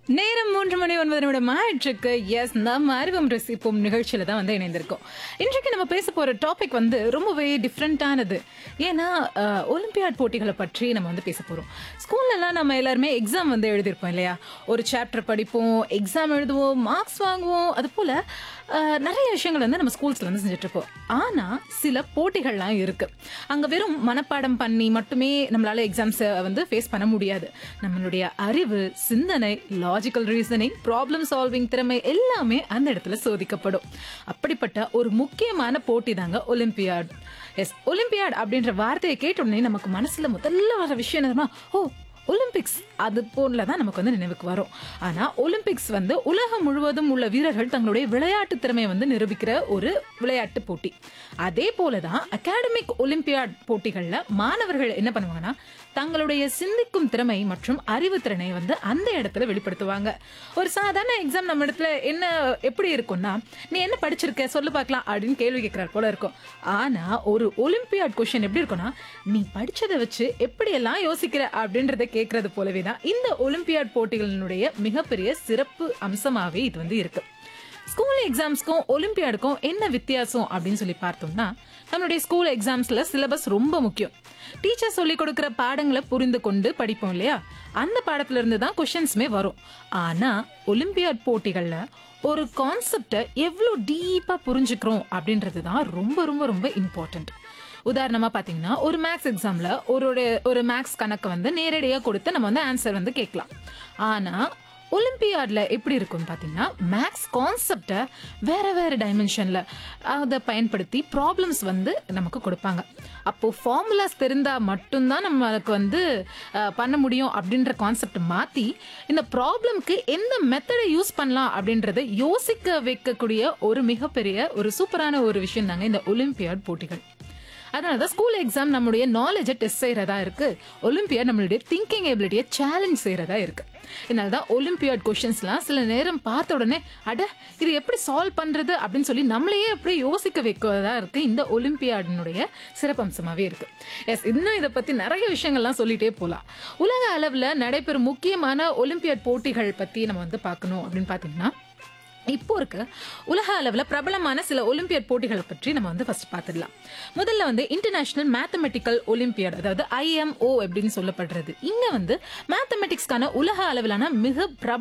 நேரம் மூன்று மணி ஒன்பது நிமிடம் ஆயிற்றுக்கு எஸ் நம்ம அறிவும் ரசிப்போம் நிகழ்ச்சியில தான் வந்து இணைந்திருக்கோம் இன்றைக்கு நம்ம பேச போற டாபிக் வந்து ரொம்பவே டிஃப்ரெண்ட்டானது ஏன்னா அஹ், ஒலிம்பியாட் போட்டிகளை பற்றி நம்ம வந்து பேச போறோம் ஸ்கூல்லலாம் நம்ம எல்லாருமே எக்ஸாம் வந்து எழுதியிருப்போம் இல்லையா ஒரு சாப்டர் படிப்போம் எக்ஸாம் எழுதுவோம் மார்க்ஸ் வாங்குவோம் அது போல அஹ், நிறைய விஷயங்கள் வந்து நம்ம ஸ்கூல்ஸ்ல வந்து செஞ்சுட்டு இருப்போம் ஆனா சில போட்டிகள்லாம் இருக்கு அங்க வெறும் மனப்பாடம் பண்ணி மட்டுமே நம்மளால எக்ஸாம்ஸை வந்து ஃபேஸ் பண்ண முடியாது நம்மளுடைய அறிவு சிந்தனை லாஜிக்கல் ரீசனிங் ப்ராப்ளம் சால்விங் திறமை எல்லாமே அந்த இடத்துல சோதிக்கப்படும் அப்படிப்பட்ட ஒரு முக்கியமான போட்டி தாங்க ஒலிம்பியாட் எஸ் ஒலிம்பியாட் அப்படின்ற வார்த்தையை கேட்ட உடனே நமக்கு மனசுல முதல்ல வர விஷயம் என்னன்னா ஓ ஒலிம்பிக்ஸ் அது போல தான் நமக்கு வந்து நினைவுக்கு வரும் ஆனா ஒலிம்பிக்ஸ் வந்து உலகம் முழுவதும் உள்ள வீரர்கள் தங்களுடைய விளையாட்டு திறமையை வந்து நிரூபிக்கிற ஒரு விளையாட்டு போட்டி அதே போலதான் அகாடமிக் ஒலிம்பியாட் போட்டிகள்ல மாணவர்கள் என்ன பண்ணுவாங்கன்னா தங்களுடைய சிந்திக்கும் திறமை மற்றும் அறிவு திறனை வந்து அந்த இடத்துல வெளிப்படுத்துவாங்க ஒரு சாதாரண எக்ஸாம் நம்ம இடத்துல என்ன எப்படி இருக்கும்னா நீ என்ன படிச்சிருக்க சொல்லு பார்க்கலாம் அப்படின்னு கேள்வி கேட்கிறார் போல இருக்கும் ஆனா ஒரு ஒலிம்பியாட் கொஸ்டின் எப்படி இருக்கும்னா நீ படிச்சதை வச்சு எப்படியெல்லாம் யோசிக்கிற அப்படின்றத கேட்கறது போலவே தான் இந்த ஒலிம்பியாட் போட்டிகளினுடைய மிகப்பெரிய சிறப்பு அம்சமாவே இது வந்து இருக்கு ஸ்கூல் எக்ஸாம்ஸ்க்கும் ஒலிம்பியாடுக்கும் என்ன வித்தியாசம் அப்படின்னு சொல்லி பார்த்தோம்னா நம்மளுடைய ஸ்கூல் எக்ஸாம்ஸ்ல சிலபஸ் ரொம்ப முக்கியம் டீச்சர் சொல்லி கொடுக்குற பாடங்களை புரிந்து கொண்டு படிப்போம் இல்லையா அந்த பாடத்துல இருந்து தான் கொஷின்ஸுமே வரும் ஆனா ஒலிம்பியாட் போட்டிகள்ல ஒரு கான்செப்டை எவ்வளோ டீப்பா புரிஞ்சுக்கிறோம் அப்படின்றது தான் ரொம்ப ரொம்ப ரொம்ப இம்பார்ட்டன்ட் உதாரணமா பாத்தீங்கன்னா ஒரு மேக்ஸ் எக்ஸாம்ல ஒரு ஒரு மேக்ஸ் கணக்கு வந்து நேரடியா கொடுத்து நம்ம வந்து ஆன்சர் வந்து கேட்கலாம் ஆனா ஒலிம்பியாட்ல எப்படி இருக்கும்னு பார்த்தீங்கன்னா மேக்ஸ் கான்செப்டை வேற வேற டைமென்ஷன்ல அதை பயன்படுத்தி ப்ராப்ளம்ஸ் வந்து நமக்கு கொடுப்பாங்க அப்போ ஃபார்முலாஸ் தெரிந்தா மட்டும்தான் நம்மளுக்கு வந்து அஹ், பண்ண முடியும் அப்படின்ற கான்செப்ட் மாத்தி இந்த ப்ராப்ளம்க்கு எந்த மெத்தடை யூஸ் பண்ணலாம் அப்படின்றத யோசிக்க வைக்கக்கூடிய ஒரு மிகப்பெரிய ஒரு சூப்பரான ஒரு விஷயம் தாங்க இந்த ஒலிம்பியாட் போட்டிகள் அதனால தான் ஸ்கூல் எக்ஸாம் நம்மளுடைய நாலேஜை டெஸ்ட் செய்யறதா இருக்கு ஒலிம்பியாட் நம்மளுடைய திங்கிங் எபிலிட்டியை சேலஞ்ச் செய்யறதா இருக்கு இதனால தான் ஒலிம்பியாட் கொஷின்ஸ்லாம் சில நேரம் பார்த்த உடனே அட இது எப்படி சால்வ் பண்றது அப்படின்னு சொல்லி நம்மளையே அப்படியே யோசிக்க வைக்கிறதா இருக்கு இந்த ஒலிம்பியாடினுடைய சிறப்பம்சமாவே இருக்கு எஸ் இன்னும் இதை பத்தி நிறைய விஷயங்கள்லாம் சொல்லிட்டே போலாம் உலக அளவில் நடைபெறும் முக்கியமான ஒலிம்பியாட் போட்டிகள் பத்தி நம்ம வந்து பார்க்கணும் அப்படின்னு பார்த்தீங்கன்னா இப்போ இருக்க உலக அளவில் பிரபலமான சில ஒலிம்பியட் போட்டிகளை பற்றி நம்ம வந்து ஃபர்ஸ்ட் பார்த்துடலாம் முதல்ல வந்து இன்டர்நேஷனல் மேத்தமெட்டிக்கல் ஒலிம்பியாட் அதாவது ஐஎம்ஓ அப்படின்னு சொல்லப்படுறது இங்க வந்து மேத்தமெட்டிக்ஸ்க்கான உலக அளவிலான மிக பிரபல